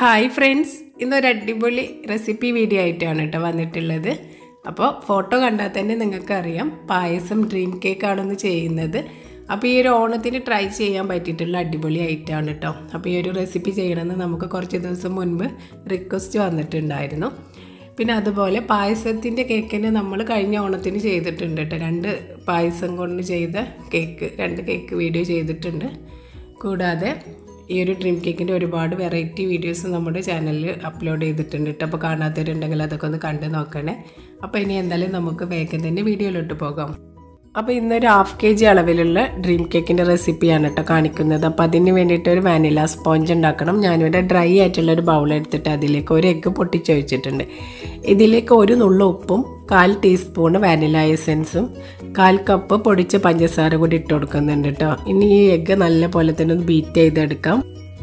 hi friends ഇന്നൊരു അടിപൊളി recipe video ആയിട്ടാണ് കേട്ടോ വന്നിട്ടുള്ളത് അപ്പോൾ ഫോട്ടോ കണ്ടാൽ തന്നെ നിങ്ങൾക്ക് അറിയാം പായസം ഡ്രീം കേക്ക് ആണെന്ന് ചെയ്യുന്നത് അപ്പോൾ ഈ ഒരു ഓണത്തിന് ട്രൈ ചെയ്യാൻ പറ്റിയിട്ടുള്ള അടിപൊളി ഐറ്റമാണ് കേട്ടോ അപ്പോൾ ഈ ഒരു റെസിപ്പി ചെയ്യണമെന്ന് നമുക്ക് കുറച്ച് ദിവസം മുൻപ് റിക്വസ്റ്റ് വന്നിട്ടുണ്ടായിരുന്നു പിന്നെ അതുപോലെ പായസത്തിൻ്റെ കേക്കിന് നമ്മൾ കഴിഞ്ഞ ഓണത്തിന് ചെയ്തിട്ടുണ്ട് കേട്ടോ രണ്ട് പായസം കൊണ്ട് ചെയ്ത കേക്ക് രണ്ട് കേക്ക് വീഡിയോ ചെയ്തിട്ടുണ്ട് കൂടാതെ ഈ ഒരു ഡ്രീം കേക്കിൻ്റെ ഒരുപാട് വെറൈറ്റി വീഡിയോസ് നമ്മുടെ ചാനലിൽ അപ്ലോഡ് ചെയ്തിട്ടുണ്ട് കേട്ടോ അപ്പോൾ കാണാത്തവരുണ്ടെങ്കിൽ അതൊക്കെ ഒന്ന് കണ്ടു നോക്കണേ അപ്പോൾ ഇനി എന്തായാലും നമുക്ക് വേഗം തന്നെ വീഡിയോയിലോട്ട് പോകാം അപ്പോൾ ഇന്നൊരു ഹാഫ് കെ ജി അളവിലുള്ള ഡ്രീം കേക്കിൻ്റെ റെസിപ്പിയാണ് കേട്ടോ കാണിക്കുന്നത് അപ്പോൾ അതിന് വേണ്ടിയിട്ട് ഒരു വാനില സ്പോഞ്ച് ഉണ്ടാക്കണം ഞാനിവിടെ ഡ്രൈ ആയിട്ടുള്ള ഒരു ബൗൾ എടുത്തിട്ട് അതിലേക്ക് ഒരു എഗ്ഗ് പൊട്ടിച്ച് വെച്ചിട്ടുണ്ട് ഇതിലേക്ക് ഒരു നുള്ള ഉപ്പും കാൽ ടീസ്പൂൺ വാനില എസെൻസും കാൽ കപ്പ് പൊടിച്ച പഞ്ചസാര കൂടി ഇട്ട് കൊടുക്കുന്നുണ്ട് കേട്ടോ ഇനി ഈ എഗ്ഗ് നല്ല പോലെ തന്നെ ഒന്ന് ബീറ്റ് ചെയ്തെടുക്കാം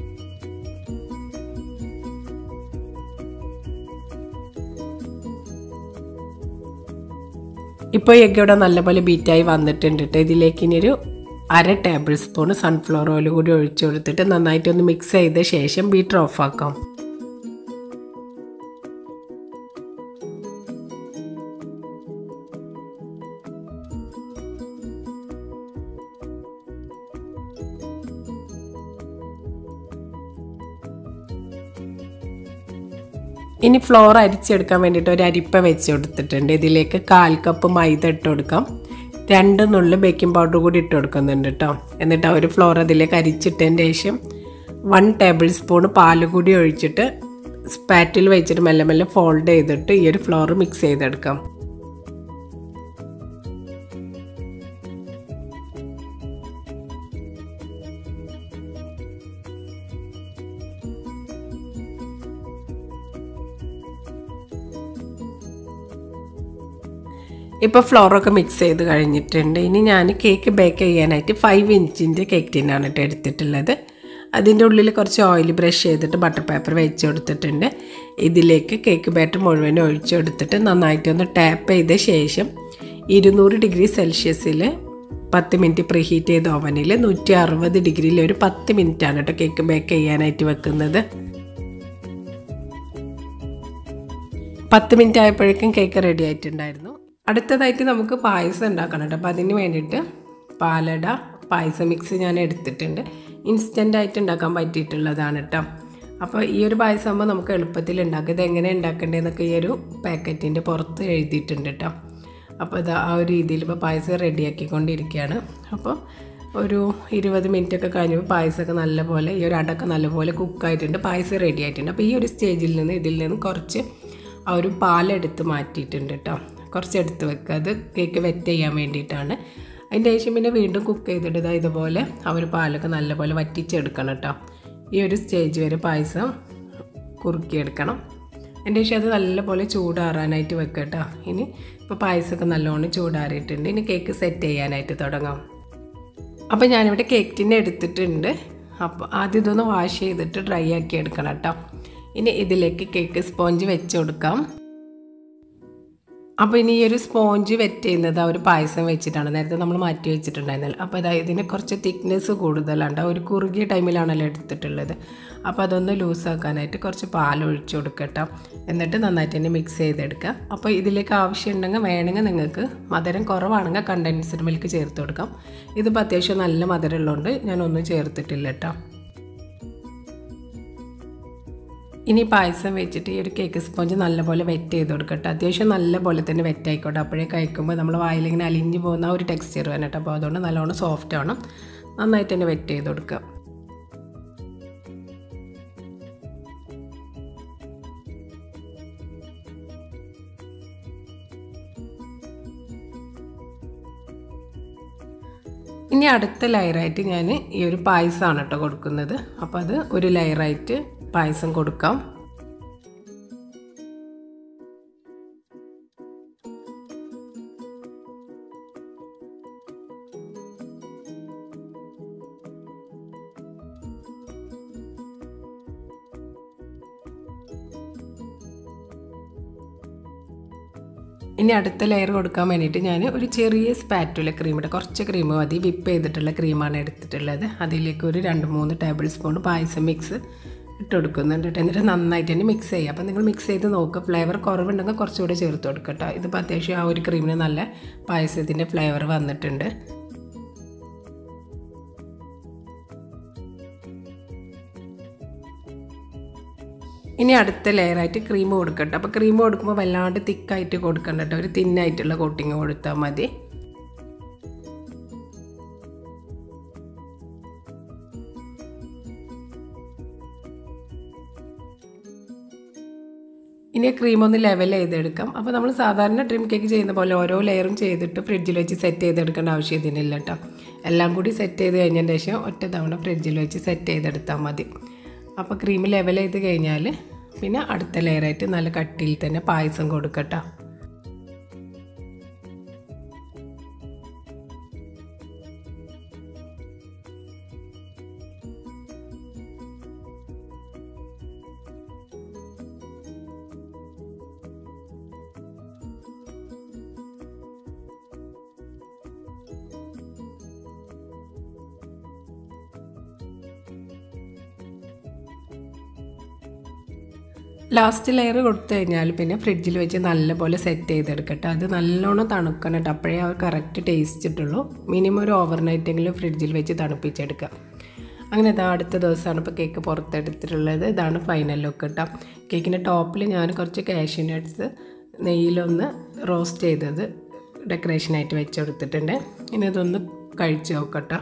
ഇപ്പോൾ എഗ്ഗ് ഇവിടെ നല്ലപോലെ ബീറ്റായി വന്നിട്ടുണ്ട് കേട്ടോ ഇതിലേക്ക് ഇനി ഒരു അര ടേബിൾ സ്പൂൺ സൺഫ്ലവർ ഓയിൽ കൂടി ഒഴിച്ചു കൊടുത്തിട്ട് നന്നായിട്ടൊന്ന് മിക്സ് ചെയ്ത ശേഷം ബീറ്റർ ഓഫ് ആക്കാം ഇനി ഫ്ലോർ അരിച്ചെടുക്കാൻ വേണ്ടിയിട്ട് ഒരു അരിപ്പ വെച്ച് കൊടുത്തിട്ടുണ്ട് ഇതിലേക്ക് കാൽ കപ്പ് മൈദ ഇട്ട് കൊടുക്കാം രണ്ട് നുള്ളു ബേക്കിംഗ് പൗഡർ കൂടി ഇട്ട് കൊടുക്കുന്നുണ്ട് കേട്ടോ എന്നിട്ട് ആ ഒരു ഫ്ലോർ അതിലേക്ക് അരിച്ചിട്ടതിന് ശേഷം വൺ ടേബിൾ സ്പൂൺ പാൽ കൂടി ഒഴിച്ചിട്ട് സ്പാറ്റിൽ വെച്ചിട്ട് മെല്ലെ മെല്ലെ ഫോൾഡ് ചെയ്തിട്ട് ഈ ഒരു ഫ്ലോർ മിക്സ് ചെയ്തെടുക്കാം ഇപ്പോൾ ഫ്ലോറൊക്കെ മിക്സ് ചെയ്ത് കഴിഞ്ഞിട്ടുണ്ട് ഇനി ഞാൻ കേക്ക് ബേക്ക് ചെയ്യാനായിട്ട് ഫൈവ് ഇഞ്ചിൻ്റെ കേക്ക് ടിന്നാണ് കേട്ടോ എടുത്തിട്ടുള്ളത് അതിൻ്റെ ഉള്ളിൽ കുറച്ച് ഓയിൽ ബ്രഷ് ചെയ്തിട്ട് ബട്ടർ പേപ്പർ വെച്ച് കൊടുത്തിട്ടുണ്ട് ഇതിലേക്ക് കേക്ക് ബാറ്റർ മുഴുവനും ഒഴിച്ചു കൊടുത്തിട്ട് നന്നായിട്ടൊന്ന് ടാപ്പ് ചെയ്ത ശേഷം ഇരുന്നൂറ് ഡിഗ്രി സെൽഷ്യസിൽ പത്ത് മിനിറ്റ് പ്രീ ഹീറ്റ് ചെയ്ത ഓവനിൽ നൂറ്റി അറുപത് ഡിഗ്രിയിൽ ഒരു പത്ത് മിനിറ്റാണ് കേട്ടോ കേക്ക് ബേക്ക് ചെയ്യാനായിട്ട് വെക്കുന്നത് പത്ത് മിനിറ്റ് ആയപ്പോഴേക്കും കേക്ക് റെഡി ആയിട്ടുണ്ടായിരുന്നു അടുത്തതായിട്ട് നമുക്ക് പായസം ഉണ്ടാക്കണം കേട്ടോ അപ്പോൾ അതിന് വേണ്ടിയിട്ട് പാലട പായസം മിക്സ് ഞാൻ എടുത്തിട്ടുണ്ട് ഇൻസ്റ്റൻ്റ് ആയിട്ട് ഉണ്ടാക്കാൻ പറ്റിയിട്ടുള്ളതാണ് കേട്ടോ അപ്പോൾ ഈ ഒരു പായസം ആകുമ്പോൾ നമുക്ക് എളുപ്പത്തിൽ ഉണ്ടാക്കാം ഇത് എങ്ങനെ ഉണ്ടാക്കേണ്ടതെന്നൊക്കെ ഈ ഒരു പാക്കറ്റിൻ്റെ പുറത്ത് എഴുതിയിട്ടുണ്ട് കേട്ടോ അപ്പോൾ ഇത് ആ ഒരു രീതിയിൽ ഇപ്പോൾ പായസം റെഡിയാക്കിക്കൊണ്ടിരിക്കുകയാണ് അപ്പോൾ ഒരു ഇരുപത് മിനിറ്റ് ഒക്കെ കഴിഞ്ഞപ്പോൾ പായസമൊക്കെ നല്ലപോലെ ഈ ഒരു അടക്കം നല്ലപോലെ കുക്കായിട്ടുണ്ട് പായസം റെഡി ആയിട്ടുണ്ട് അപ്പോൾ ഈ ഒരു സ്റ്റേജിൽ നിന്ന് ഇതിൽ നിന്ന് കുറച്ച് ആ ഒരു പാലെടുത്ത് മാറ്റിയിട്ടുണ്ട് കേട്ടോ കുറച്ച് എടുത്ത് വെക്കുക അത് കേക്ക് വെറ്റ് ചെയ്യാൻ വേണ്ടിയിട്ടാണ് അതിൻ്റെ ശേഷം പിന്നെ വീണ്ടും കുക്ക് ചെയ്തിട്ട് ഇതാ ഇതുപോലെ ആ ഒരു പാലൊക്കെ നല്ലപോലെ വറ്റിച്ചെടുക്കണം കേട്ടോ ഈ ഒരു സ്റ്റേജ് വരെ പായസം കുറുക്കിയെടുക്കണം അതിൻ്റെ ശേഷം അത് നല്ലപോലെ ചൂടാറാനായിട്ട് വെക്കുക കേട്ടോ ഇനി ഇപ്പോൾ പായസമൊക്കെ നല്ലോണം ചൂടാറിയിട്ടുണ്ട് ഇനി കേക്ക് സെറ്റ് ചെയ്യാനായിട്ട് തുടങ്ങാം അപ്പോൾ ഞാനിവിടെ കേക്ക് ടിന്നെ എടുത്തിട്ടുണ്ട് അപ്പോൾ ആദ്യം ഇതൊന്ന് വാഷ് ചെയ്തിട്ട് ഡ്രൈ ആക്കി എടുക്കണം കേട്ടോ ഇനി ഇതിലേക്ക് കേക്ക് സ്പോഞ്ച് വെച്ച് കൊടുക്കാം അപ്പോൾ ഇനി ഈ ഒരു സ്പോഞ്ച് വെറ്റ് ചെയ്യുന്നത് ആ ഒരു പായസം വെച്ചിട്ടാണ് നേരത്തെ നമ്മൾ മാറ്റി വെച്ചിട്ടുണ്ടായിരുന്നല്ലോ അപ്പോൾ അതായത് ഇതിന് കുറച്ച് തിക്നെസ് കൂടുതലാണ് ഒരു കുറുകിയ ടൈമിലാണല്ലോ എടുത്തിട്ടുള്ളത് അപ്പോൾ അതൊന്ന് ലൂസാക്കാനായിട്ട് കുറച്ച് പാൽ ഒഴിച്ചു കൊടുക്കട്ടോ എന്നിട്ട് നന്നായിട്ട് തന്നെ മിക്സ് ചെയ്തെടുക്കുക അപ്പോൾ ഇതിലേക്ക് ആവശ്യമുണ്ടെങ്കിൽ വേണമെങ്കിൽ നിങ്ങൾക്ക് മധുരം കുറവാണെങ്കിൽ കണ്ടൻസ്ഡ് മിൽക്ക് ചേർത്ത് കൊടുക്കാം ഇതിപ്പോൾ അത്യാവശ്യം നല്ല മധുരം ഉള്ളതുകൊണ്ട് ഞാനൊന്നും ചേർത്തിട്ടില്ല കേട്ടോ ഇനി പായസം വെച്ചിട്ട് ഈ ഒരു കേക്ക് സ്പോഞ്ച് നല്ലപോലെ വെറ്റ് ചെയ്ത് കൊടുക്കട്ടെ അത്യാവശ്യം നല്ലപോലെ തന്നെ വെറ്റ് ആയിക്കോട്ടെ അപ്പോഴേ കഴിക്കുമ്പോൾ നമ്മൾ വായിലിങ്ങനെ അലിഞ്ഞു പോകുന്ന ഒരു ടെക്സ്ചർ വേണം കേട്ടോ അപ്പോൾ അതുകൊണ്ട് നല്ലോണം സോഫ്റ്റ് ആവണം നന്നായിട്ട് തന്നെ വെറ്റ് ചെയ്ത് കൊടുക്കുക ഇനി അടുത്ത ലെയറായിട്ട് ഞാൻ ഈ ഒരു പായസമാണ് കേട്ടോ കൊടുക്കുന്നത് അപ്പോൾ അത് ഒരു ലെയറായിട്ട് പായസം കൊടുക്കാം ഇനി അടുത്ത ലെയർ കൊടുക്കാൻ വേണ്ടിയിട്ട് ഞാൻ ഒരു ചെറിയ സ്പാറ്റുല ക്രീം ഇട്ട് കുറച്ച് ക്രീം മതി വിപ്പ് ചെയ്തിട്ടുള്ള ക്രീമാണ് എടുത്തിട്ടുള്ളത് അതിലേക്ക് ഒരു രണ്ട് മൂന്ന് ടേബിൾ സ്പൂൺ പായസം മിക്സ് ഇട്ട് കൊടുക്കുന്നുണ്ട് കേട്ടോ എന്നിട്ട് നന്നായിട്ട് തന്നെ മിക്സ് ചെയ്യുക അപ്പോൾ നിങ്ങൾ മിക്സ് ചെയ്ത് നോക്കുക ഫ്ലേവർ കുറവുണ്ടെങ്കിൽ കുറച്ചുകൂടി ചേർത്ത് കൊടുക്കുക കേട്ടോ ഇതിപ്പോൾ അത്യാവശ്യം ആ ഒരു ക്രീമിന് നല്ല പായസത്തിൻ്റെ ഫ്ലേവർ വന്നിട്ടുണ്ട് ഇനി അടുത്ത ലെയറായിട്ട് ക്രീം കൊടുക്കട്ടെ അപ്പോൾ ക്രീം കൊടുക്കുമ്പോൾ വല്ലാണ്ട് തിക്കായിട്ട് കൊടുക്കണ്ട കേട്ടോ ഒരു തിന്നായിട്ടുള്ള കോട്ടിങ് കൊടുത്താൽ മതി ഇനി ക്രീം ഒന്ന് ലെവൽ ചെയ്തെടുക്കാം അപ്പോൾ നമ്മൾ സാധാരണ ഡ്രീം കേക്ക് ചെയ്യുന്ന പോലെ ഓരോ ലെയറും ചെയ്തിട്ട് ഫ്രിഡ്ജിൽ വെച്ച് സെറ്റ് ചെയ്തെടുക്കേണ്ട ആവശ്യം ഇതിനില്ല കേട്ടോ എല്ലാം കൂടി സെറ്റ് ചെയ്ത് കഴിഞ്ഞതിന് ശേഷം ഒറ്റ തവണ ഫ്രിഡ്ജിൽ വെച്ച് സെറ്റ് ചെയ്തെടുത്താൽ മതി അപ്പോൾ ക്രീം ലെവൽ ചെയ്ത് കഴിഞ്ഞാൽ പിന്നെ അടുത്ത ലെയറായിട്ട് നല്ല കട്ടിയിൽ തന്നെ പായസം കൊടുക്കട്ടോ ലാസ്റ്റ് ലെയർ കൊടുത്തു കഴിഞ്ഞാൽ പിന്നെ ഫ്രിഡ്ജിൽ വെച്ച് നല്ലപോലെ സെറ്റ് ചെയ്തെടുക്കട്ടെ അത് നല്ലോണം തണുക്കണം കേട്ടോ അപ്പോഴേ ആ കറക്റ്റ് ടേസ്റ്റ് കിട്ടുള്ളൂ മിനിമം ഒരു ഓവർനൈറ്റെങ്കിലും ഫ്രിഡ്ജിൽ വെച്ച് തണുപ്പിച്ചെടുക്കുക അങ്ങനെ ഇതാ അടുത്ത ദിവസമാണ് ഇപ്പോൾ കേക്ക് പുറത്തെടുത്തിട്ടുള്ളത് ഇതാണ് ഫൈനൽ ലുക്ക് കേട്ടോ കേക്കിൻ്റെ ടോപ്പിൽ ഞാൻ കുറച്ച് കാഷ്യൂ നട്ട്സ് നെയ്യിലൊന്ന് റോസ്റ്റ് ചെയ്തത് ഡെക്കറേഷനായിട്ട് വെച്ച് കൊടുത്തിട്ടുണ്ട് ഇനി ഇതൊന്ന് കഴിച്ച് നോക്കട്ടോ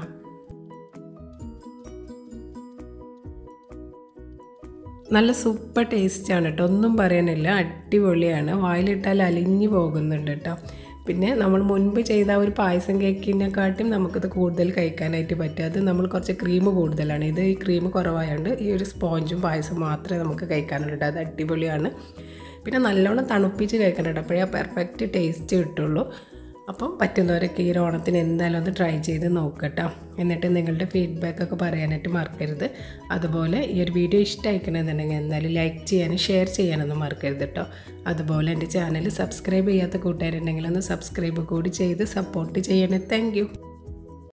നല്ല സൂപ്പർ ടേസ്റ്റാണ് കേട്ടോ ഒന്നും പറയാനില്ല അടിപൊളിയാണ് വായിലിട്ടാൽ അലിഞ്ഞു പോകുന്നുണ്ട് കേട്ടോ പിന്നെ നമ്മൾ മുൻപ് ചെയ്ത ആ ഒരു പായസം കേക്കിനെക്കാട്ടും നമുക്കിത് കൂടുതൽ കഴിക്കാനായിട്ട് പറ്റും അത് നമ്മൾ കുറച്ച് ക്രീം കൂടുതലാണ് ഇത് ഈ ക്രീം കുറവായതുകൊണ്ട് ഈ ഒരു സ്പോഞ്ചും പായസം മാത്രമേ നമുക്ക് കഴിക്കാനുള്ളൂ അത് അടിപൊളിയാണ് പിന്നെ നല്ലോണം തണുപ്പിച്ച് കഴിക്കണം കേട്ടോ അപ്പോഴേ പെർഫെക്റ്റ് ടേസ്റ്റ് കിട്ടുള്ളൂ അപ്പം പറ്റുന്നവരൊക്കെ ഈ ഒരു ഓണത്തിന് എന്തായാലും ഒന്ന് ട്രൈ ചെയ്ത് നോക്കട്ടോ എന്നിട്ട് നിങ്ങളുടെ ഫീഡ്ബാക്ക് ഒക്കെ പറയാനായിട്ട് മറക്കരുത് അതുപോലെ ഈ ഒരു വീഡിയോ ഇഷ്ടമായിക്കണമെന്നുണ്ടെങ്കിൽ എന്തായാലും ലൈക്ക് ചെയ്യാനും ഷെയർ ചെയ്യാനൊന്നും മറക്കരുത് കേട്ടോ അതുപോലെ എൻ്റെ ചാനൽ സബ്സ്ക്രൈബ് ചെയ്യാത്ത കൂട്ടുകാരുണ്ടെങ്കിൽ ഒന്ന് സബ്സ്ക്രൈബ് കൂടി ചെയ്ത് സപ്പോർട്ട് ചെയ്യണേ താങ്ക്